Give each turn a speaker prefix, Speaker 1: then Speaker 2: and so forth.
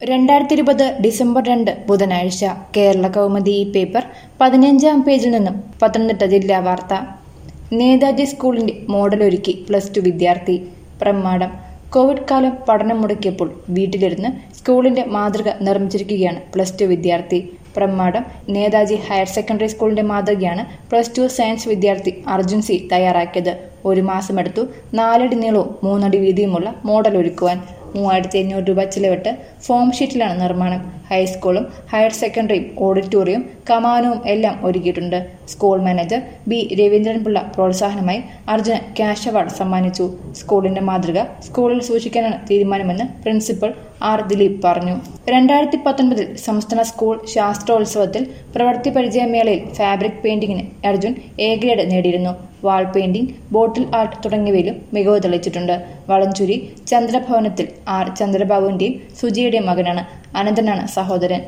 Speaker 1: രണ്ടായിരത്തി ഇരുപത് ഡിസംബർ രണ്ട് ബുധനാഴ്ച കേരള കൗമുദി ഈ പേപ്പർ പതിനഞ്ചാം പേജിൽ നിന്നും പത്തനംതിട്ട ജില്ലാ വാർത്ത നേതാജി സ്കൂളിന്റെ മോഡലൊരുക്കി പ്ലസ് ടു വിദ്യാർത്ഥി പ്രമാടം കോവിഡ് കാലം പഠനം മുടക്കിയപ്പോൾ വീട്ടിലിരുന്ന് സ്കൂളിന്റെ മാതൃക നിർമ്മിച്ചിരിക്കുകയാണ് പ്ലസ് ടു വിദ്യാർത്ഥി പ്രമാടം നേതാജി ഹയർ സെക്കൻഡറി സ്കൂളിന്റെ മാതൃകയാണ് പ്ലസ് ടു സയൻസ് വിദ്യാർത്ഥി അർജുൻ സി തയ്യാറാക്കിയത് ഒരു മാസമെടുത്തു നാലടി നീളവും മൂന്നടി വീതിയുമുള്ള മോഡൽ ഒരുക്കുവാൻ മൂവായിരത്തി അഞ്ഞൂറ് രൂപ ചിലവിട്ട് ഫോം ഷീറ്റിലാണ് നിർമ്മാണം ഹൈസ്കൂളും ഹയർ സെക്കൻഡറിയും ഓഡിറ്റോറിയം കമാനവും എല്ലാം ഒരുക്കിയിട്ടുണ്ട് സ്കൂൾ മാനേജർ ബി രവീന്ദ്രൻപിള്ള പ്രോത്സാഹനമായി അർജുന് ക്യാഷ് അവാർഡ് സമ്മാനിച്ചു സ്കൂളിന്റെ മാതൃക സ്കൂളിൽ സൂക്ഷിക്കാനാണ് തീരുമാനമെന്ന് പ്രിൻസിപ്പൽ ആർ ദിലീപ് പറഞ്ഞു രണ്ടായിരത്തി പത്തൊൻപതിൽ സംസ്ഥാന സ്കൂൾ ശാസ്ത്രോത്സവത്തിൽ പ്രവൃത്തി പരിചയമേളയിൽ ഫാബ്രിക് പെയിന്റിങ്ങിന് അർജുൻ എ ഗ്രേഡ് നേടിയിരുന്നു വാൾ പെയിന്റിംഗ് ബോട്ടിൽ ആർട്ട് തുടങ്ങിയവയിലും മികവ് തെളിയിച്ചിട്ടുണ്ട് വളഞ്ചുരി ചന്ദ്രഭവനത്തിൽ ആർ ചന്ദ്രബാബുവിന്റെയും സുജിയുടെയും മകനാണ് അനന്തനാണ് സഹോദരൻ